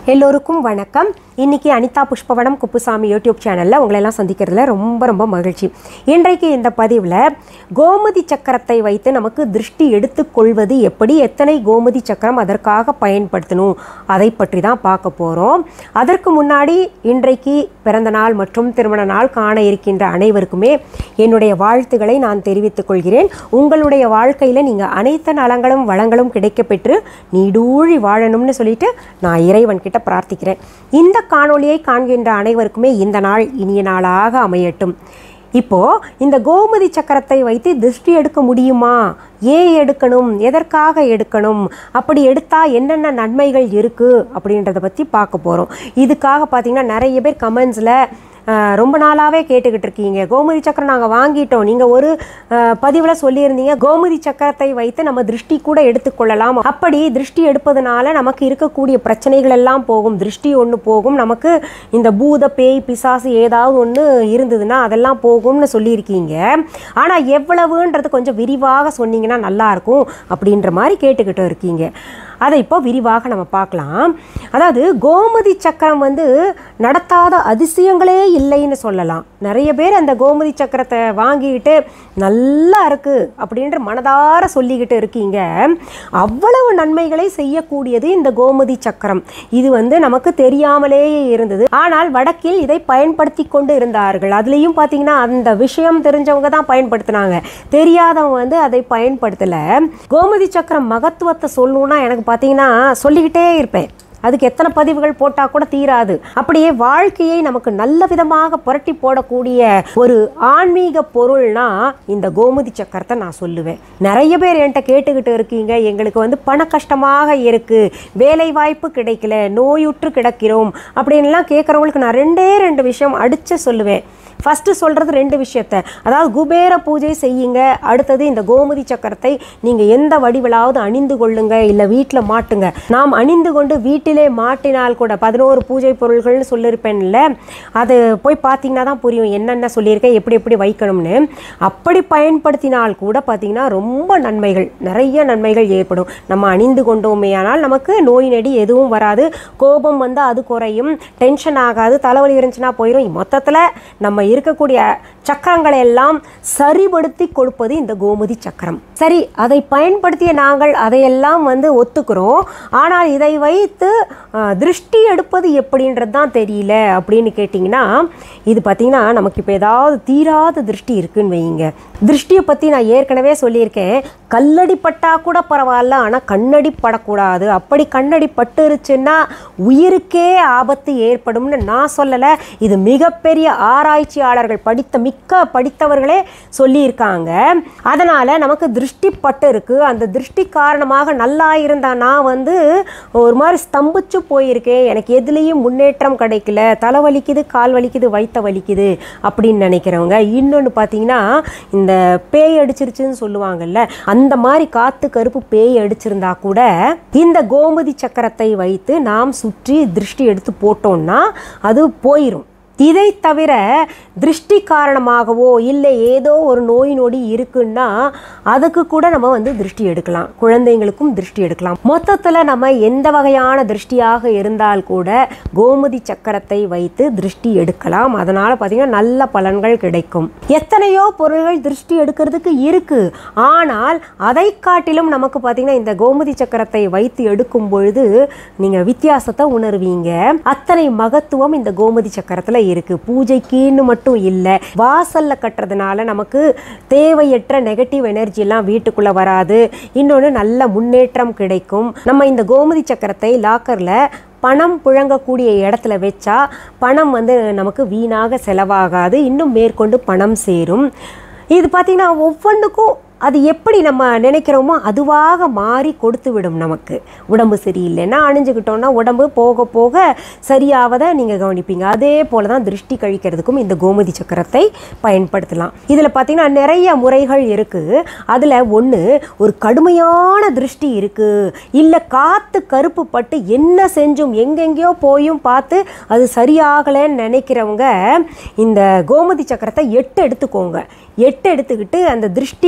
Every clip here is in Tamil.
எல்லோருக்கும் வணக்கம் இன்னைக்கு அனிதா புஷ்பவனம் குப்புசாமி யூடியூப் சேனலில் உங்களை எல்லாம் சந்திக்கிறதுல ரொம்ப ரொம்ப மகிழ்ச்சி இன்றைக்கு இந்த பதிவில் கோமதி சக்கரத்தை வைத்து நமக்கு திருஷ்டி எடுத்துக்கொள்வது எப்படி எத்தனை கோமதி சக்கரம் அதற்காக பயன்படுத்தணும் அதை பற்றி தான் பார்க்க போகிறோம் அதற்கு முன்னாடி இன்றைக்கு பிறந்த நாள் மற்றும் திருமண நாள் காண இருக்கின்ற அனைவருக்குமே என்னுடைய வாழ்த்துக்களை நான் தெரிவித்துக் கொள்கிறேன் உங்களுடைய வாழ்க்கையில் நீங்கள் அனைத்து நலங்களும் வளங்களும் கிடைக்கப்பெற்று நீடூழி வாழணும்னு சொல்லிட்டு நான் இறைவன் கிட்ட பிரார்த்திக்கிறேன் இந்த காணொளியை காண்கின்ற அனைவருக்குமே இந்த நாள் இனிய நாளாக அமையட்டும் இப்போ இந்த கோமதி சக்கரத்தை வைத்து திருஷ்டி எடுக்க முடியுமா ஏன் எடுக்கணும் எதற்காக எடுக்கணும் அப்படி எடுத்தா என்னென்ன நன்மைகள் இருக்கு அப்படின்றத பற்றி பார்க்க போகிறோம் இதுக்காக பார்த்தீங்கன்னா நிறைய பேர் கமெண்ட்ஸில் ரொம்ப நாளாகவே கேட்டுக்கிட்டு இருக்கீங்க கோமதி சக்கரம் நாங்கள் வாங்கிட்டோம் நீங்கள் ஒரு பதிவில் சொல்லியிருந்தீங்க கோமதி சக்கரத்தை வைத்து நம்ம திருஷ்டி கூட எடுத்துக்கொள்ளலாம் அப்படி திருஷ்டி எடுப்பதனால நமக்கு இருக்கக்கூடிய பிரச்சனைகள் எல்லாம் போகும் திருஷ்டி ஒன்று போகும் நமக்கு இந்த பூத பேய் பிசாசு ஏதாவது ஒன்று இருந்ததுன்னா அதெல்லாம் போகும்னு சொல்லியிருக்கீங்க ஆனால் எவ்வளவுன்றது கொஞ்சம் விரிவாக சொன்னீங்கன்னா நல்லாயிருக்கும் அப்படின்ற மாதிரி கேட்டுக்கிட்டு இருக்கீங்க அதை இப்போ விரிவாக நம்ம பார்க்கலாம் அதாவது கோமதி சக்கரம் வந்து நடத்தாத அதிசயங்களே இல்லைன்னு சொல்லலாம் நிறைய பேர் அந்த கோமதி சக்கரத்தை வாங்கிக்கிட்டு நல்லா இருக்கு அப்படின்ற மனதார சொல்லிக்கிட்டு இருக்கீங்க அவ்வளவு நன்மைகளை செய்யக்கூடியது இந்த கோமதி சக்கரம் இது வந்து நமக்கு தெரியாமலேயே இருந்தது ஆனால் வடக்கில் இதை பயன்படுத்தி கொண்டு இருந்தார்கள் அதுலேயும் பார்த்தீங்கன்னா அந்த விஷயம் தெரிஞ்சவங்க தான் பயன்படுத்தினாங்க தெரியாதவங்க வந்து அதை பயன்படுத்தலை கோமதி சக்கரம் மகத்துவத்தை சொல்லணும்னா எனக்கு பார்த்தீங்கன்னா சொல்லிக்கிட்டே இருப்பேன் அதுக்கு எத்தனை பதிவுகள் போட்டால் கூட தீராது அப்படியே வாழ்க்கையை நமக்கு நல்ல விதமாக புரட்டி போடக்கூடிய ஒரு ஆன்மீக பொருள்னா இந்த கோமதி சக்கரத்தை நான் சொல்லுவேன் நிறைய பேர் என்கிட்ட கேட்டுக்கிட்டு இருக்கீங்க எங்களுக்கு வந்து பண கஷ்டமாக இருக்கு வேலை வாய்ப்பு கிடைக்கல நோயுற்று கிடக்கிறோம் அப்படின்லாம் கேட்குறவங்களுக்கு நான் ரெண்டே ரெண்டு விஷயம் அடிச்சு சொல்லுவேன் ஃபஸ்ட்டு சொல்கிறது ரெண்டு விஷயத்த அதாவது குபேர பூஜை செய்யுங்க அடுத்தது இந்த கோமதி சக்கரத்தை நீங்கள் எந்த வடிவிலாவது அணிந்து கொள்ளுங்க இல்லை வீட்டில் மாட்டுங்க நாம் அணிந்து கொண்டு வீட்டிலே மாட்டினால் கூட பதினோரு பூஜை பொருள்கள்னு சொல்லியிருப்பேன்ல அது போய் பார்த்தீங்கன்னா தான் புரியும் என்னென்ன சொல்லியிருக்கேன் எப்படி எப்படி வைக்கணும்னு அப்படி பயன்படுத்தினால் கூட பார்த்தீங்கன்னா ரொம்ப நன்மைகள் நிறைய நன்மைகள் ஏற்படும் நம்ம அணிந்து கொண்டோமேயானால் நமக்கு நோய் நெடி எதுவும் வராது கோபம் வந்து அது குறையும் டென்ஷன் ஆகாது தலைவலி இருந்துச்சுன்னா போயிடும் மொத்தத்தில் நம்ம இருக்கக்கூடிய சக்கரங்களை எல்லாம் சரிபடுத்தி கொடுப்பது இந்த கோமதி சக்கரம் சரி அதை பயன்படுத்திய நாங்கள் அதையெல்லாம் வந்து ஒத்துக்கிறோம் ஆனால் இதை வைத்து அஹ், திருஷ்டி எடுப்பது எப்படின்றது தான் தெரியல அப்படின்னு கேட்டிங்கன்னா இது பார்த்திங்கன்னா நமக்கு இப்போ ஏதாவது தீராத திருஷ்டி இருக்குன்னு வைங்க திருஷ்டியை பற்றி நான் ஏற்கனவே சொல்லியிருக்கேன் கல்லடி பட்டா கூட பரவாயில்ல ஆனால் கண்ணடி படக்கூடாது அப்படி கண்ணடி பட்டுருச்சுன்னா உயிருக்கே ஆபத்து ஏற்படும்னு நான் சொல்லலை இது மிகப்பெரிய ஆராய்ச்சியாளர்கள் படித்த மிக்க படித்தவர்களே சொல்லியிருக்காங்க அதனால் நமக்கு திருஷ்டி பட்டு இருக்கு அந்த திருஷ்டி காரணமாக நல்லா இருந்தா நான் வந்து ஒரு மாதிரி ஸ்தம்பிச்சு போயிருக்கேன் எனக்கு எதுலேயும் முன்னேற்றம் கிடைக்கல தலை வலிக்குது கால் வலிக்குது வைத்த வலிக்குது அப்படின்னு நினைக்கிறவங்க இன்னொன்று பார்த்தீங்கன்னா இந்த பேய் அடிச்சிருச்சுன்னு சொல்லுவாங்கல்ல அந்த மாதிரி காத்து கருப்பு பேய் அடிச்சிருந்தா கூட இந்த கோமதி சக்கரத்தை வைத்து நாம் சுற்றி திருஷ்டி எடுத்து போட்டோம்னா அது போயிடும் இதை தவிர திருஷ்டி காரணமாகவோ இல்லை ஏதோ ஒரு நோய் நொடி இருக்குன்னா அதுக்கு கூட நம்ம வந்து திருஷ்டி எடுக்கலாம் குழந்தைங்களுக்கும் திருஷ்டி எடுக்கலாம் மொத்தத்தில் நம்ம எந்த வகையான திருஷ்டியாக இருந்தால் கூட கோமதி சக்கரத்தை வைத்து திருஷ்டி எடுக்கலாம் அதனால் பார்த்தீங்கன்னா நல்ல பலன்கள் கிடைக்கும் எத்தனையோ பொருள்கள் திருஷ்டி எடுக்கிறதுக்கு இருக்கு ஆனால் அதை காட்டிலும் நமக்கு பார்த்தீங்கன்னா இந்த கோமதி சக்கரத்தை வைத்து எடுக்கும் பொழுது நீங்கள் வித்தியாசத்தை உணர்வீங்க அத்தனை மகத்துவம் இந்த கோமதி சக்கரத்தில் இருக்கு பூஜைக்குன்னு மட்டும் இல்லை வாசல்ல கட்டுறதுனால நமக்கு தேவையற்ற நெகட்டிவ் எனர்ஜி எல்லாம் வீட்டுக்குள்ள வராது இன்னொன்று நல்ல முன்னேற்றம் கிடைக்கும் நம்ம இந்த கோமதி சக்கரத்தை லாக்கர்ல பணம் புழங்கக்கூடிய இடத்துல வச்சா பணம் வந்து நமக்கு வீணாக செலவாகாது இன்னும் மேற்கொண்டு பணம் சேரும் இது பார்த்திங்கன்னா ஒவ்வொன்றுக்கும் அது எப்படி நம்ம நினைக்கிறோமோ அதுவாக மாறி கொடுத்து விடும் நமக்கு உடம்பு சரியில்லைன்னா அணிஞ்சுக்கிட்டோம்னா உடம்பு போக போக சரியாவதை நீங்கள் கவனிப்பீங்க அதே போல தான் திருஷ்டி கழிக்கிறதுக்கும் இந்த கோமதி சக்கரத்தை பயன்படுத்தலாம் இதில் பார்த்தீங்கன்னா நிறைய முறைகள் இருக்குது அதில் ஒன்று ஒரு கடுமையான திருஷ்டி இருக்குது இல்லை காற்று கருப்பு பட்டு என்ன செஞ்சும் எங்கெங்கேயோ போயும் பார்த்து அது சரியாகலைன்னு நினைக்கிறவங்க இந்த கோமதி சக்கரத்தை எட்டு எடுத்துக்கோங்க எட்டு எடுத்துக்கிட்டு அந்த திருஷ்டி எடுக்க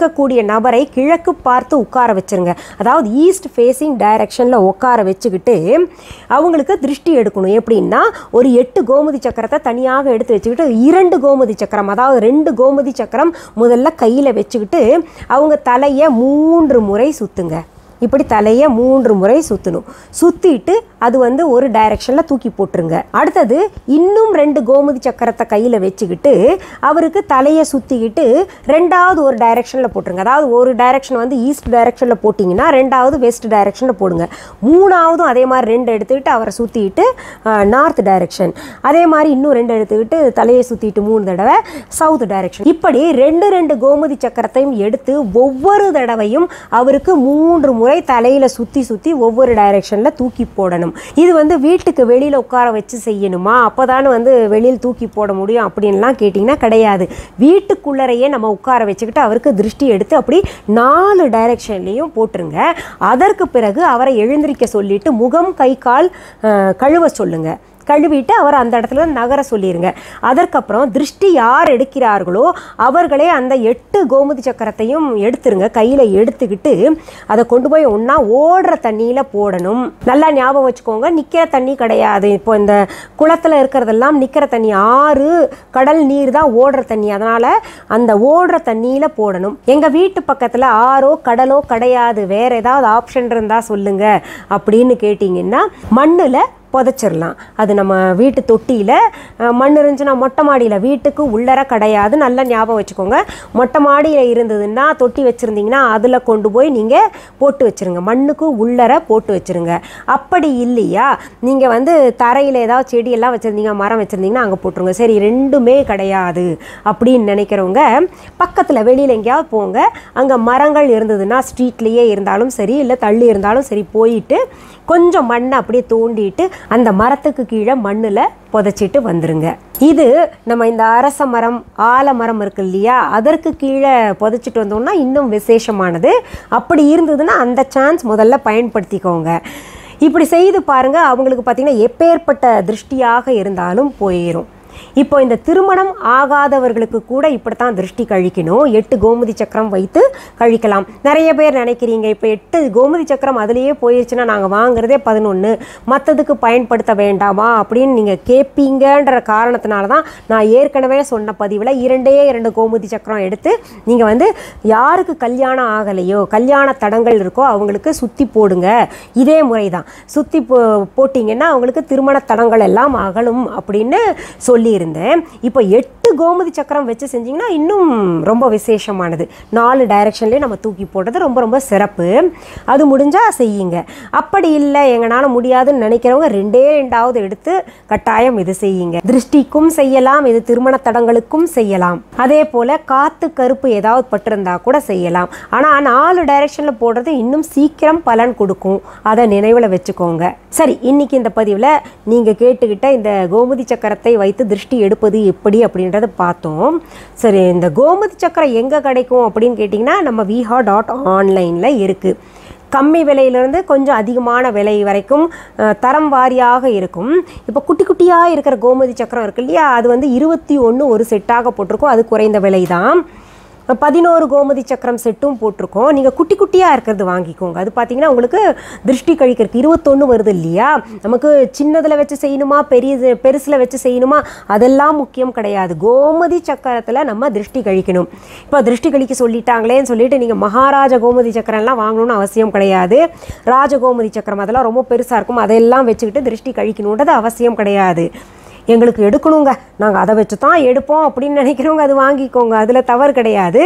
இருக்கக்கூடிய நபரை கிழக்கு பார்த்து உட்கார வச்சிருங்க அதாவது ஈஸ்ட் ஃபேஸிங் டைரக்ஷனில் உட்கார வச்சுக்கிட்டு அவங்களுக்கு திருஷ்டி எடுக்கணும் எப்படின்னா ஒரு எட்டு கோமதி சக்கரத்தை தனியாக எடுத்து வச்சுக்கிட்டு இரண்டு கோமதி சக்கரம் அதாவது ரெண்டு கோமதி சக்கரம் முதல்ல கையில் வச்சுக்கிட்டு அவங்க தலையை மூன்று முறை சுத்துங்க இப்படி தலையை மூன்று முறை சுற்றணும் சுற்றிட்டு அது வந்து ஒரு டைரெக்ஷனில் தூக்கி போட்டுருங்க அடுத்தது இன்னும் ரெண்டு கோமதி சக்கரத்தை கையில் வச்சுக்கிட்டு அவருக்கு தலையை சுற்றிக்கிட்டு ரெண்டாவது ஒரு டைரெக்ஷனில் போட்டுருங்க அதாவது ஒரு டைரெக்ஷன் வந்து ஈஸ்ட் டைரெக்ஷனில் போட்டிங்கன்னா ரெண்டாவது வெஸ்ட் டைரெக்ஷனில் போடுங்க மூணாவதும் அதே மாதிரி ரெண்டு எடுத்துக்கிட்டு அவரை சுற்றிக்கிட்டு நார்த் டைரெக்ஷன் அதே மாதிரி இன்னும் ரெண்டு எடுத்துக்கிட்டு தலையை சுற்றிட்டு மூணு தடவை சவுத் டைரெக்ஷன் இப்படி ரெண்டு ரெண்டு கோமதி சக்கரத்தையும் எடுத்து ஒவ்வொரு தடவையும் அவருக்கு மூன்று முறை தலையில் சுற்றி சுற்றி ஒவ்வொரு டைரெக்ஷனில் தூக்கி போடணும் இது வந்து வீட்டுக்கு வெளியில் உட்கார வச்சு செய்யணுமா அப்போ தானே வந்து வெளியில் தூக்கி போட முடியும் அப்படின்லாம் கேட்டிங்கன்னா கிடையாது வீட்டுக்குள்ளரையே நம்ம உட்கார வச்சுக்கிட்டு அவருக்கு திருஷ்டி எடுத்து அப்படி நாலு டைரெக்ஷன்லேயும் போட்டுருங்க அதற்கு பிறகு அவரை எழுந்திருக்க சொல்லிட்டு முகம் கை கால் அஹ், கழுவ சொல்லுங்க கழுவிட்டு அவர் அந்த இடத்துல நகர சொல்லிடுங்க அதற்கப்புறம் திருஷ்டி யார் எடுக்கிறார்களோ அவர்களே அந்த எட்டு கோமதி சக்கரத்தையும் எடுத்துருங்க கையில் எடுத்துக்கிட்டு அதை கொண்டு போய் ஒன்றா ஓடுற தண்ணியில் போடணும் நல்லா ஞாபகம் வச்சுக்கோங்க நிற்கிற தண்ணி கிடையாது இப்போ இந்த குளத்தில் இருக்கிறதெல்லாம் நிற்கிற தண்ணி ஆறு கடல் நீர் தான் ஓடுற தண்ணி அதனால் அந்த ஓடுற தண்ணியில் போடணும் எங்கள் வீட்டு பக்கத்தில் ஆறோ கடலோ கிடையாது வேறு ஏதாவது ஆப்ஷன் இருந்தால் சொல்லுங்கள் அப்படின்னு கேட்டிங்கன்னா மண்ணில் புதைச்சிடலாம் அது நம்ம வீட்டு தொட்டியில் அஹ், மண் இருந்துச்சுன்னா மொட்டை மாடியில் வீட்டுக்கு உள்ளர கிடையாது நல்லா ஞாபகம் வச்சுக்கோங்க மொட்டை மாடியில் இருந்ததுன்னா தொட்டி வச்சுருந்தீங்கன்னா அதில் கொண்டு போய் நீங்கள் போட்டு வச்சுருங்க மண்ணுக்கு உள்ளர போட்டு வச்சுருங்க அப்படி இல்லையா நீங்கள் வந்து தரையில் ஏதாவது செடியெல்லாம் வச்சுருந்தீங்க மரம் வச்சுருந்தீங்கன்னா அங்கே போட்டுருங்க சரி ரெண்டுமே கிடையாது அப்படின்னு நினைக்கிறவங்க பக்கத்தில் வெளியில் எங்கேயாவது போங்க அங்கே மரங்கள் இருந்ததுன்னா ஸ்ட்ரீட்லேயே இருந்தாலும் சரி இல்லை தள்ளி இருந்தாலும் சரி போயிட்டு கொஞ்சம் மண்ணை அப்படியே தோண்டிட்டு அந்த மரத்துக்கு கீழே மண்ணில் புதைச்சிட்டு வந்துருங்க இது நம்ம இந்த அரச மரம் ஆலமரம் இருக்கு இல்லையா அதற்கு கீழே புதைச்சிட்டு வந்தோம்னா இன்னும் விசேஷமானது அப்படி இருந்ததுன்னா அந்த சான்ஸ் முதல்ல பயன்படுத்திக்கோங்க இப்படி செய்து பாருங்க அவங்களுக்கு பார்த்தீங்கன்னா எப்பேற்பட்ட திருஷ்டியாக இருந்தாலும் போயிடும் இப்போ இந்த திருமணம் ஆகாதவர்களுக்கு கூட இப்படித்தான் திருஷ்டி கழிக்கணும் எட்டு கோமதி சக்கரம் வைத்து கழிக்கலாம் நிறைய பேர் நினைக்கிறீங்க இப்போ எட்டு கோமதி சக்கரம் அதுலேயே போயிருச்சுன்னா நாங்கள் வாங்குறதே பதினொன்று மற்றதுக்கு பயன்படுத்த வேண்டாமா அப்படின்னு நீங்கள் கேட்பீங்கன்ற காரணத்தினால தான் நான் ஏற்கனவே சொன்ன பதிவில் இரண்டே இரண்டு கோமதி சக்கரம் எடுத்து நீங்கள் வந்து யாருக்கு கல்யாணம் ஆகலையோ கல்யாண தடங்கள் இருக்கோ அவங்களுக்கு சுற்றி போடுங்க இதே முறை தான் சுற்றி போ போட்டிங்கன்னா அவங்களுக்கு திருமண தடங்கள் எல்லாம் அகலும் அப்படின்னு சொல்லியிருந்தேன் இப்போ எட்டு கோமதி சக்கரம் வச்சு செஞ்சிங்கன்னா இன்னும் ரொம்ப விசேஷமானது நாலு டைரக்ஷன்லேயே நம்ம தூக்கி போடுறது ரொம்ப ரொம்ப சிறப்பு அது முடிஞ்சால் செய்யுங்க அப்படி இல்லை எங்களால் முடியாதுன்னு நினைக்கிறவங்க ரெண்டே ரெண்டாவது எடுத்து கட்டாயம் இது செய்யுங்க திருஷ்டிக்கும் செய்யலாம் இது திருமண தடங்களுக்கும் செய்யலாம் அதே போல் காத்து கருப்பு ஏதாவது பட்டிருந்தா கூட செய்யலாம் ஆனால் நாலு டைரக்ஷனில் போடுறது இன்னும் சீக்கிரம் பலன் கொடுக்கும் அதை நினைவில் வச்சுக்கோங்க சரி இன்னைக்கு இந்த பதிவில் நீங்கள் கேட்டுக்கிட்ட இந்த கோமதி சக்கரத்தை வைத்து திருஷ்டி எடுப்பது எப்படி அப்படின்றத பார்த்தோம் சரி இந்த கோமதி சக்கரம் எங்கே கிடைக்கும் அப்படின்னு கேட்டிங்கன்னா நம்ம விஹா டாட் ஆன்லைனில் இருக்குது கம்மி விலையிலேருந்து கொஞ்சம் அதிகமான விலை வரைக்கும் அஹ், தரம் வாரியாக இருக்கும் இப்போ குட்டி குட்டியாக இருக்கிற கோமதி சக்கரம் இருக்கு இல்லையா அது வந்து இருபத்தி ஒன்று ஒரு செட்டாக போட்டிருக்கோம் அது குறைந்த விலை தான் பதினோரு கோமதி சக்கரம் செட்டும் போட்டிருக்கோம் நீங்கள் குட்டி குட்டியாக இருக்கிறது வாங்கிக்கோங்க அது பார்த்தீங்கன்னா உங்களுக்கு திருஷ்டி கழிக்கிறதுக்கு இருபத்தொன்று வருது இல்லையா நமக்கு சின்னதில் வச்சு செய்யணுமா பெரிய பெருசில் வச்சு செய்யணுமா அதெல்லாம் முக்கியம் கிடையாது கோமதி சக்கரத்தில் நம்ம திருஷ்டி கழிக்கணும் இப்போ திருஷ்டி கழிக்க சொல்லிட்டாங்களேன்னு சொல்லிட்டு நீங்கள் மகாராஜ கோமதி சக்கரம்லாம் வாங்கணும்னு அவசியம் கிடையாது ராஜ கோமதி சக்கரம் அதெல்லாம் ரொம்ப பெருசாக இருக்கும் அதெல்லாம் வச்சுக்கிட்டு திருஷ்டி கழிக்கணுன்றது அவசியம் கிடையாது எங்களுக்கு எடுக்கணுங்க நாங்கள் அதை வச்சு தான் எடுப்போம் அப்படின்னு நினைக்கிறவங்க அது வாங்கிக்கோங்க அதில் தவறு கிடையாது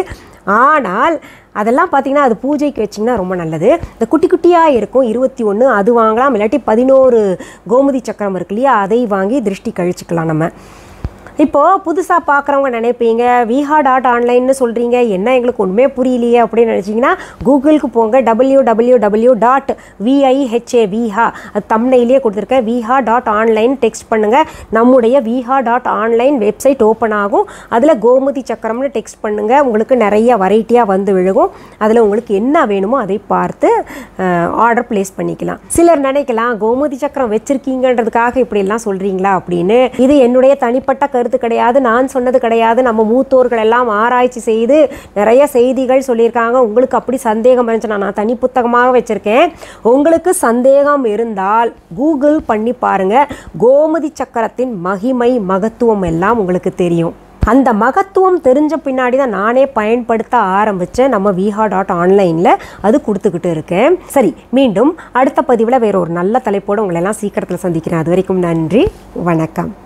ஆனால் அதெல்லாம் பார்த்தீங்கன்னா அது பூஜைக்கு வச்சிங்கன்னா ரொம்ப நல்லது இந்த குட்டி குட்டியாக இருக்கும் இருபத்தி ஒன்று அது வாங்கலாம் இல்லாட்டி பதினோரு கோமதி சக்கரம் இருக்கு இல்லையா அதை வாங்கி திருஷ்டி கழிச்சுக்கலாம் நம்ம இப்போது புதுசாக பார்க்குறவங்க நினைப்பீங்க விஹா டாட் ஆன்லைன்னு சொல்கிறீங்க என்ன எங்களுக்கு ஒன்றுமே புரியலையே அப்படின்னு நினச்சிங்கன்னா கூகுளுக்கு போங்க W W W dot V I H A Viha அது தமிழ்லேயே கொடுத்துருக்கேன் விஹா டாட் ஆன்லைன் டெக்ஸ்ட் பண்ணுங்கள் நம்முடைய Viha dot online website open ஆகும் அதில் கோமதி சக்கரம்னு டெக்ஸ்ட் பண்ணுங்கள் உங்களுக்கு நிறைய வெரைட்டியாக வந்து விழுகும் அதில் உங்களுக்கு என்ன வேணுமோ அதை பார்த்து ஆர்டர் ப்ளேஸ் பண்ணிக்கலாம் சிலர் நினைக்கலாம் கோமதி சக்கரம் வச்சுருக்கீங்கன்றதுக்காக இப்படியெல்லாம் சொல்கிறீங்களா அப்படின்னு இது என்னுடைய தனிப்பட்ட கருத்து கருத்து கிடையாது நான் சொன்னது கிடையாது நம்ம மூத்தோர்கள் எல்லாம் ஆராய்ச்சி செய்து நிறைய செய்திகள் சொல்லியிருக்காங்க உங்களுக்கு அப்படி சந்தேகம் இருந்துச்சுன்னா நான் தனி புத்தகமாக வச்சுருக்கேன் உங்களுக்கு சந்தேகம் இருந்தால் கூகுள் பண்ணி பாருங்க கோமதி சக்கரத்தின் மகிமை மகத்துவம் எல்லாம் உங்களுக்கு தெரியும் அந்த மகத்துவம் தெரிஞ்ச பின்னாடி தான் நானே பயன்படுத்த ஆரம்பித்தேன் நம்ம விஹா டாட் ஆன்லைனில் அது கொடுத்துக்கிட்டு இருக்கேன் சரி மீண்டும் அடுத்த பதிவில் வேற ஒரு நல்ல தலைப்போடு உங்களை எல்லாம் சீக்கிரத்தில் சந்திக்கிறேன் அது வரைக்கும் நன்றி வணக்கம்